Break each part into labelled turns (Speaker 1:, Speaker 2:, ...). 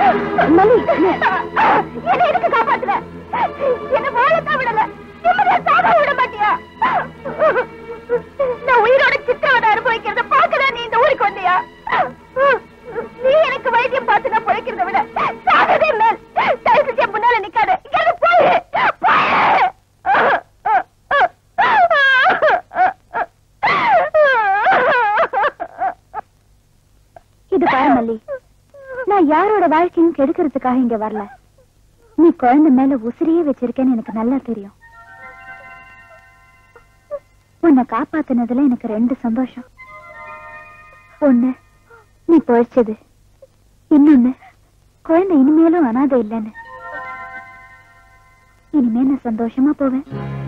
Speaker 1: மலி என்ன எதுக்கு காப்பாத்துற என்ன வாழத்தான் விடல நிம்மதியா சாக விட மாட்டியா நான் உயிரோட சித்திரவதை அனுபவிக்கிறத பார்க்கதான் நீ இந்த ஊருக்கு வந்தியா நீ எனக்கு வைத்தியம் பார்த்து நான் பிழைக்கிறத விட சாகதே மேல் தயவு செஞ்சு என் முன்னால நிக்காத இங்க போய் இது பாரு மல்லி நான் யாரோட வாழ்க்கையும் கெடுக்கிறதுக்காக இங்க வரல நீ குழந்தை மேல உசிரியே வச்சிருக்கேன்னு எனக்கு நல்லா தெரியும் உன்னை காப்பாத்துனதுல எனக்கு ரெண்டு சந்தோஷம் ஒண்ணு நீ பொழைச்சது இன்னொன்னு குழந்தை இனிமேலும் அனாதை இல்லைன்னு இனிமே நான் சந்தோஷமா போவேன்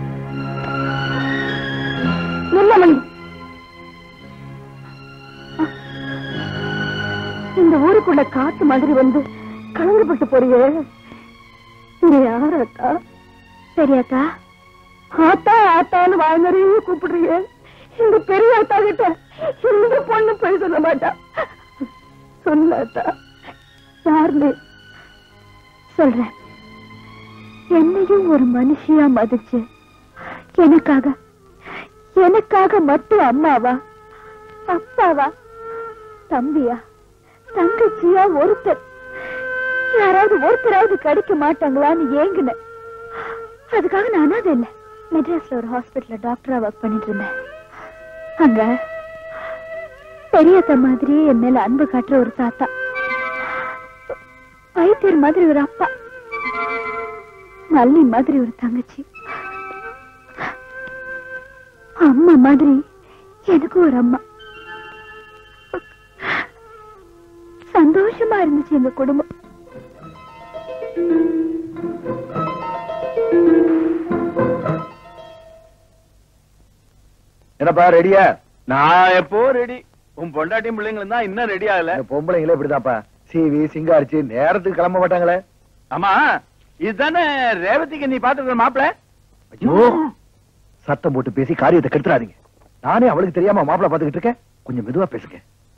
Speaker 1: இல்ல மல்லி இந்த ஊருக்குள்ள காத்து மாதிரி வந்து கலந்துபட்டு போறியே நீ யார் அக்கா பெரியாக்கா ஆத்தா ஆத்தான்னு வாழ்ந்தறையே கூப்பிடுறியே இந்த பெரிய அத்தா கிட்ட இந்த பொண்ணு போய் சொல்ல மாட்டா சொல்ல அத்தா யாருன்னு சொல்றேன் என்னையும் ஒரு மனுஷியா மதிச்சு எனக்காக எனக்காக மட்டும் அம்மாவா அப்பாவா தம்பியா தங்கச்சியா ஒருத்தர் யாராவது ஒருத்தராவது கிடைக்க மாட்டாங்களான்னு ஏங்குனேன் அதுக்காக நான் அனாதை இல்ல மெட்ராஸ்ல ஒரு ஹாஸ்பிடல்ல டாக்டரா ஒர்க் பண்ணிட்டு இருந்தேன் அங்க பெரியத்த மாதிரியே என் மேல அன்பு காட்டுற ஒரு தாத்தா வைத்தியர் மாதிரி ஒரு அப்பா மல்லி மாதிரி ஒரு தங்கச்சி அம்மா மாதிரி எனக்கு ஒரு அம்மா சந்தோஷமா இருந்துச்சு எங்க குடும்பம்
Speaker 2: என்னப்பா ரெடியா
Speaker 3: நான் எப்போ ரெடி உன் பொண்டாட்டியும் பிள்ளைங்களும் தான் இன்னும் ரெடி ஆகல
Speaker 2: இந்த பொம்பளைங்களே இப்படிதான்ப்பா சீவி சிங்காரிச்சு நேரத்துக்கு கிளம்ப மாட்டாங்களே
Speaker 3: ஆமா இதுதானே ரேவதிக்கு நீ பாத்துக்கிற மாப்பிள
Speaker 2: ஐயோ சத்தம் போட்டு பேசி காரியத்தை கெடுத்துறாதீங்க நானே அவளுக்கு தெரியாம மாப்பிளை பாத்துக்கிட்டு இருக்கேன் கொஞ்சம் மெதுவா பேசுங்க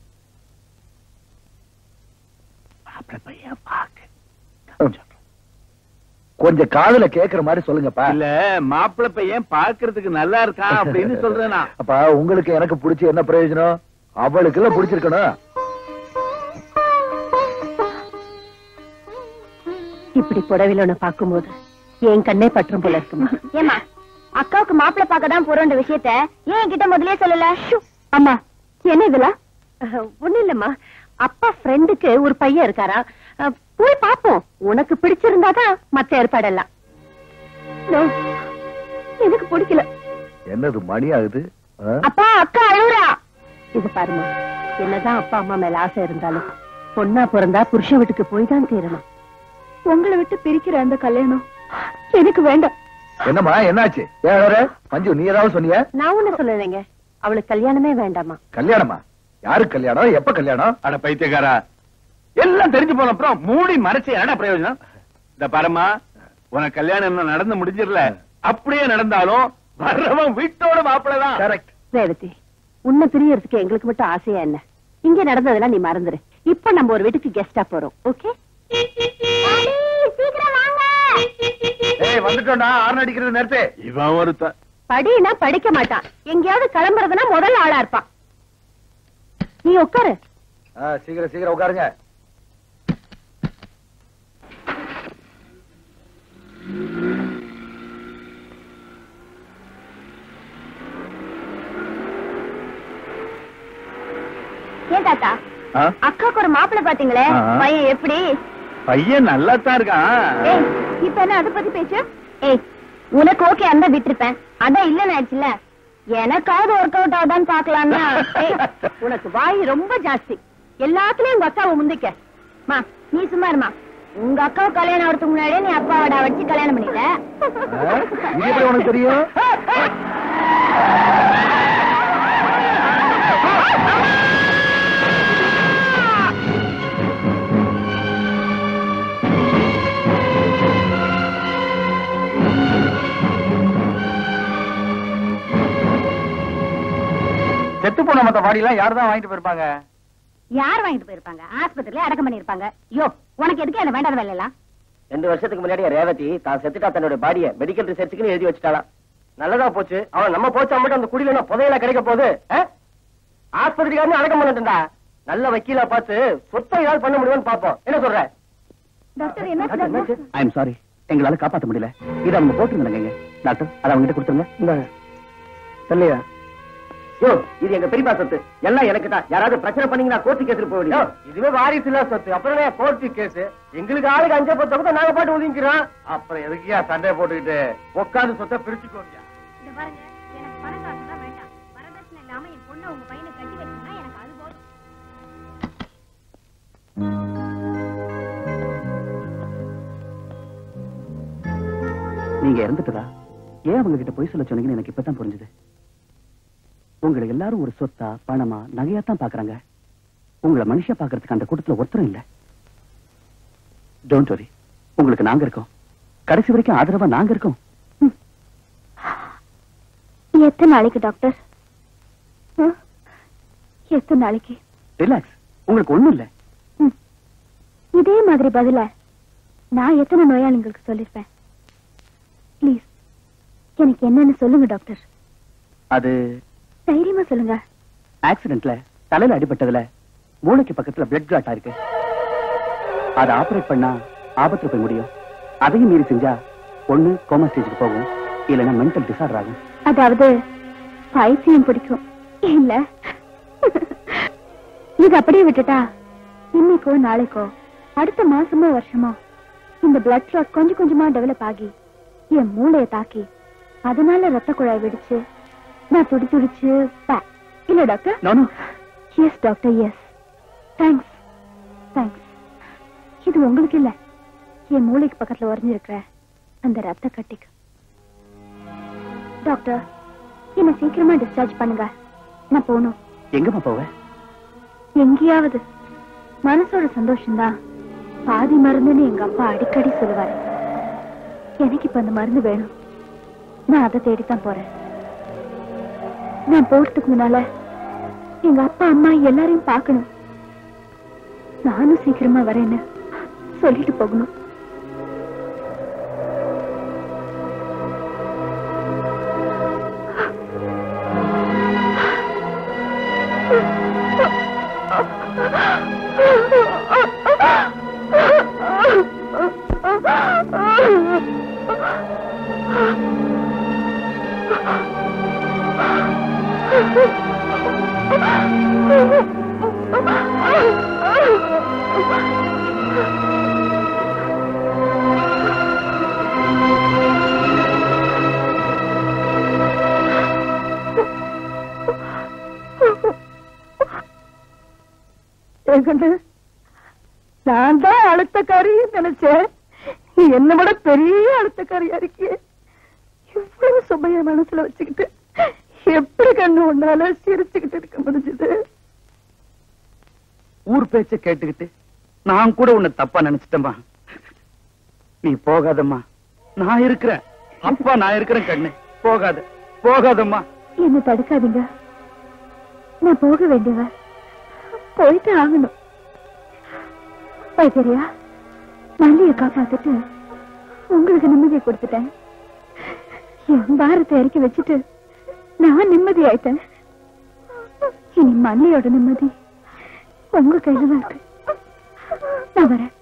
Speaker 2: மாப்பிளை பையன் பாக்கு கொஞ்சம் காதுல கேக்குற மாதிரி சொல்லுங்கப்பா
Speaker 3: இல்ல மாப்பிள பையன் பாக்குறதுக்கு நல்லா இருக்கான் அப்படின்னு சொல்றேன் நான்
Speaker 2: அப்பா உங்களுக்கு எனக்கு பிடிச்சி என்ன பிரயோஜனம் அவளுக்கு எல்லாம் பிடிச்சிருக்கணும்
Speaker 1: இப்படி புடவையில உன்னை பார்க்கும்போது என் கண்ணே பற்றும் போல இருக்குமா ஏமா அக்காவுக்கு மாப்பிள்ள பார்க்க தான் போறோன்ற விஷயத்த ஏன் என்கிட்ட முதல்லயே சொல்லல அம்மா என்ன இதெல்லாம் ஒண்ணு இல்லம்மா அப்பா ஃப்ரெண்டுக்கு ஒரு பையன் இருக்காரா அஹ், போய் பாப்போம் உனக்கு பிடிச்சிருந்தாதான் மத்த ஏற்பாடெல்லாம் எனக்கு பிடிக்கல
Speaker 2: என்னது மணி ஆகுது ஆ?
Speaker 1: அப்பா அக்கா அழுவுறா இது பாருமா என்னதான் அப்பா அம்மா மேல ஆசை இருந்தாலும் பொண்ணா பிறந்தா புருஷ வீட்டுக்கு போய் தான் தீரணும் உங்களை விட்டு பிரிக்கிற அந்த கல்யாணம் எனக்கு வேண்டாம்
Speaker 2: என்னம்மா என்னாச்சு ஏன் அழற? மஞ்சு நீ ஏதாவது சொன்னியா
Speaker 1: நான் ஒண்ணு சொல்லலைங்க அவளுக்கு கல்யாணமே வேண்டாமா
Speaker 2: கல்யாணமா யாருக்கு கல்யாணம் எப்ப கல்யாணம்
Speaker 3: அட பைத்தியக்காரா எல்லாம் தெரிஞ்சு போன அப்புறம் மூடி மறைச்சு என்னடா பிரயோஜனம் இந்த பாரம்மா உனக்கு கல்யாணம் இன்னும் நடந்து முடிஞ்சிடல அப்படியே நடந்தாலும் வர்றவன் வீட்டோட மாப்பிள தான்
Speaker 2: கரெக்ட்
Speaker 1: ரேவதி உன்னை பிரியறதுக்கு எங்களுக்கு மட்டும் ஆசையா என்ன இங்க நடந்ததெல்லாம் நீ மறந்துரு இப்ப நம்ம ஒரு வீட்டுக்கு கெஸ்டா போறோம் ஓகே சீக்கிரம் வாங்க
Speaker 2: ஏய் வந்துட்டோம்டா ஆர்ன் அடிக்கிறது நேரத்தே
Speaker 3: இவன் ஒருத்தன்
Speaker 1: படினா படிக்க மாட்டான் எங்கேயாவது கிளம்புறதுன்னா முதல் ஆளா இருப்பான் நீ உட்காரு
Speaker 2: ஆ, சீக்கிரம் சீக்கிரம் உட்காருங்க
Speaker 1: ஏன் தாத்தா
Speaker 3: ஆ?
Speaker 1: அக்காவுக்கு ஒரு மாப்பிள்ளை பாத்தீங்களே
Speaker 3: ஆ.
Speaker 1: பையன் எப்படி
Speaker 3: பையன் நல்லா தான் இருக்கான்
Speaker 1: ஏய் இப்ப என்ன அத பத்தி பேச்சு ஏய் உனக்கு ஓகே அந்த விட்டுருப்பேன் அதான் இல்லன்னு ஆயிடுச்சுல எனக்காவது ஒர்க் அவுட் ஆகுதான்னு பாக்கலாம்னா ஏய், உனக்கு வாய் ரொம்ப ஜாஸ்தி எல்லாத்துலயும் உங்க அக்காவை முந்திக்க மா நீ சும்மா இருமா உங்க அக்காவை கல்யாணம் ஆகிறதுக்கு முன்னாடியே நீ அப்பாவோட வச்சு கல்யாணம் பண்ணிட்ட
Speaker 2: ஆ? இது எப்படி உனக்கு தெரியும்
Speaker 3: செத்து போன மத்த பாடி எல்லாம் யாரு தான் வாங்கிட்டு போயிருப்பாங்க
Speaker 1: யார் வாங்கிட்டு போயிருப்பாங்க ஆஸ்பத்திரியில அடக்கம் பண்ணிருப்பாங்க யோ உனக்கு எதுக்கு என்ன வேண்டாத வேலை எல்லாம்
Speaker 4: ரெண்டு வருஷத்துக்கு முன்னாடி ரேவதி தான் செத்துட்டா தன்னோட பாடிய மெடிக்கல் ரிசர்ச்சுக்குன்னு எழுதி வச்சுட்டாளாம் நல்லதா போச்சு அவன் நம்ம போச்சா மட்டும் அந்த குடியில என்ன புதையல கிடைக்க போகுது ஆஸ்பத்திரிக்காரனு அடக்கம் பண்ணிட்டுண்டா நல்ல வக்கீலா பார்த்து சொத்தை ஏதாவது பண்ண முடியும்னு பாப்போம் என்ன சொல்ற
Speaker 1: டாக்டர்
Speaker 4: டாக்டர், என்னாச்சு?
Speaker 2: ஐ எம் சாரி எங்களால காப்பாத்த முடியல இதை அவங்க போட்டுருந்தாங்க டாக்டர் அதை அவங்க கிட்ட கொடுத்துருங்க இந்த தெரியலையா
Speaker 4: யோ இது எங்க பெரியப்பா சொத்து எல்லாம் எனக்கு தான் யாராவது பிரச்சனை பண்ணீங்கன்னா கோர்ட்டு கேஸ் போக முடியும் இதுவே வாரிசு இல்ல சொத்து அப்புறம் கோர்ட்டு கேஸ் எங்களுக்கு ஆளுக்கு அஞ்சு பத்து கூட நாங்க பாட்டு ஒதுங்கிறோம் அப்புறம் எதுக்கியா சண்டை போட்டுக்கிட்டு உட்காந்து சொத்தை பிரிச்சுக்கோங்க
Speaker 1: இந்த பாருங்க எனக்கு பணம் காசு தான் வேண்டாம் வரதட்சணை இல்லாம என் பொண்ணை உங்க பையனை கட்டி வச்சீங்கன்னா எனக்கு அது போதும்
Speaker 2: நீங்க இறந்துட்டதா ஏன் அவங்க கிட்ட போய் சொல்ல சொன்னீங்கன்னு எனக்கு இப்பதான் புரிஞ்சுது உங்களை எல்லாரும் ஒரு சொத்தா பணமா நகையா தான் பாக்குறாங்க உங்களை மனுஷ பாக்குறதுக்கு அந்த கூட்டத்துல ஒருத்தரும் இல்ல டோன்ட் வரி உங்களுக்கு நாங்க இருக்கோம் கடைசி வரைக்கும் ஆதரவா நாங்க இருக்கோம்
Speaker 1: எத்தனை நாளைக்கு டாக்டர் ம்? எத்தனை நாளைக்கு
Speaker 2: ரிலாக்ஸ் உங்களுக்கு ஒண்ணும் இல்ல
Speaker 1: ம். இதே மாதிரி பதில நான் எத்தனை நோயாளிங்களுக்கு சொல்லிருப்பேன் ப்ளீஸ் எனக்கு என்னன்னு சொல்லுங்க டாக்டர்
Speaker 2: அது
Speaker 1: தைரியமா சொல்லுங்க
Speaker 2: ஆக்சிடென்ட்ல தலையில அடிபட்டதுல மூளைக்கு பக்கத்துல பிளட் கிளாட் இருக்கு அதை ஆபரேட் பண்ணா ஆபத்துல போய் முடியும் அதையும் மீறி செஞ்சா ஒண்ணு கோமா ஸ்டேஜுக்கு போகும் இல்லைன்னா மென்டல் டிசார்டர் ஆகும்
Speaker 1: அதாவது பைத்தியம் பிடிக்கும் இல்ல இது அப்படியே விட்டுட்டா இன்னைக்கோ நாளைக்கோ அடுத்த மாசமோ வருஷமோ இந்த பிளட் கிளாட் கொஞ்சம் கொஞ்சமா டெவலப் ஆகி என் மூளையை தாக்கி அதனால ரத்த குழாய் வெடிச்சு நான் துடி துடிச்சு ப- இல்ல doctor
Speaker 2: no no
Speaker 1: yes doctor yes thanks thanks இது உங்களுக்கு இல்ல என் மூளைக்கு பக்கத்துல உறைஞ்சிருக்கிற அந்த ரத்த கட்டிக்கு டாக்டர் என்ன சீக்கிரமா டிஸ்சார்ஜ் பண்ணுங்க நான் போகணும்
Speaker 2: எங்கம்மா போவ
Speaker 1: எங்கேயாவது மனசோட சந்தோஷம்தான் பாதி மருந்துன்னு எங்க அப்பா அடிக்கடி சொல்லுவாரு எனக்கு இப்ப அந்த மருந்து வேணும் நான் அதை தேடித்தான் போறேன் நான் போறதுக்கு முன்னால எங்க அப்பா அம்மா எல்லாரையும் பார்க்கணும் நானும் சீக்கிரமா வரேன்னு சொல்லிட்டு போகணும்
Speaker 5: ஏகண்டு நான் தான் அழுத்தக்காரின்னு நினைச்சேன் நீ என்னை விட பெரிய அழுத்தக்காரியா இருக்கியே இவ்வளவு சுமைய மனசுல வச்சுக்கிட்டு எப்படி கண்ணு உன்னால சிரிச்சுக்கிட்டு இருக்க முடிஞ்சது
Speaker 2: ஊர் பேச்ச கேட்டுக்கிட்டு நான் கூட உன்னை தப்பா நினைச்சிட்டேம்மா நீ போகாதம்மா நான் இருக்கிறேன் அப்பா நான் இருக்கிறேன் கண்ணு போகாத போகாதம்மா
Speaker 1: என்ன தடுக்காதீங்க நான் போக வேண்டியவ போயிட்டு ஆகணும் வைத்தியரியா மல்லிய காப்பாத்திட்டு உங்களுக்கு நிம்மதியை கொடுத்துட்டேன் என் பாரத்தை இறக்கி வச்சுட்டு நான் நிம்மதி ஆயிட்டேன் இனி மல்லியோட நிம்மதி உங்க கையில தான் இருக்கு நான் வரேன்